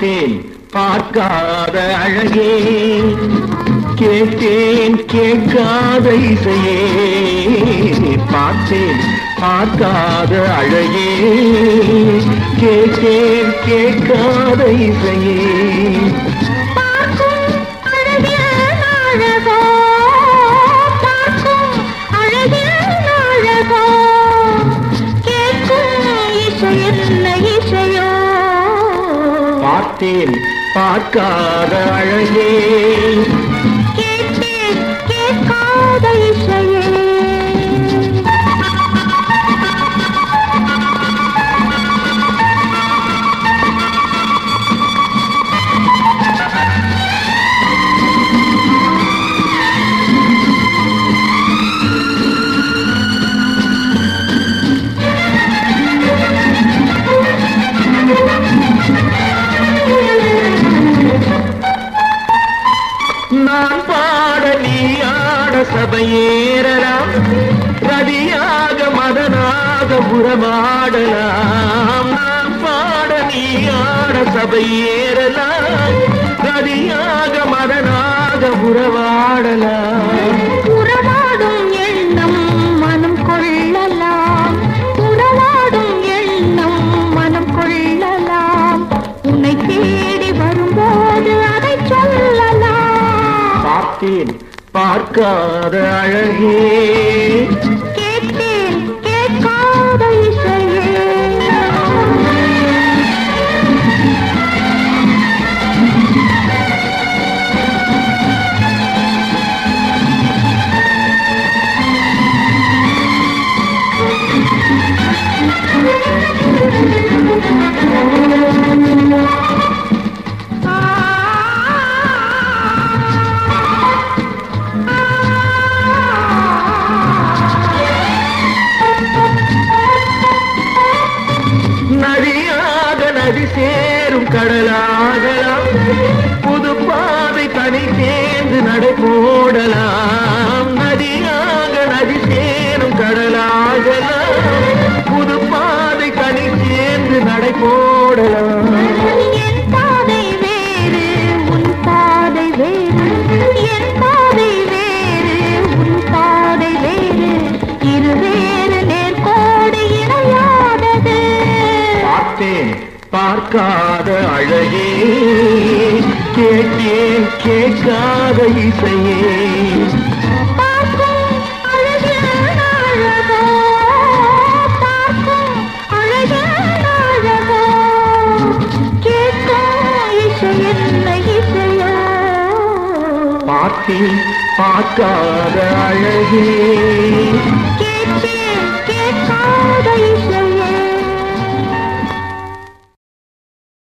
பார்த்தேன் பார்க்காத அழகே கேட்டேன் கேட்காத இசையே பார்த்தேன் பார்க்காத அழகே கேட்டேன் கேட்காத இசையே பார்க்கும் அழகில் அழகோ பார்க்கும் அழகில் அழகோ கேட்கும் இசை என்ன இசையோ பார்த்தேன் பார்க்காத அழகே கேட்டேன் கேட்காத இசையே நான் பாட நீ ஆட சபையேறலாம் ரதியாக மதனாக உறவாடலாம் நான் பாட நீ ஆட சபையேறலாம் ரதியாக மதனாக உறவாடலாம் உறவாடும் எண்ணம் மனம் கொள்ளலாம் உறவாடும் எண்ணம் மனம் கொள்ளலாம் உன்னை தேடி வரும்போது அதை சொல்லலாம் பார்த்தேன் பார்க்காத அழகே கேட்டேன் கேட்காத இசையே நதியாக நதி சேரும் கடலாகலாம் புது பாதை தனி சேர்ந்து நடை போடலாம் நதியாக நதி சேரும் கடலாகலாம் புது பாதை தனி சேர்ந்து நடை போடலாம் என் பாதை வேறு உன் பாதை வேறு என் பாதை வேறு உன் பாதை வேறு இருவேறு நேர்கோடு இணையாதது பார்த்தேன் பார்க்காத அழகே கேட்டேன் கேட்காத இசையே பார்க்கும் அழகில் அழகோ பார்க்கும் அழகில் அழகோ கேட்கும் இசை என்ன இசையோ பார்த்தேன் பார்க்காத அழகே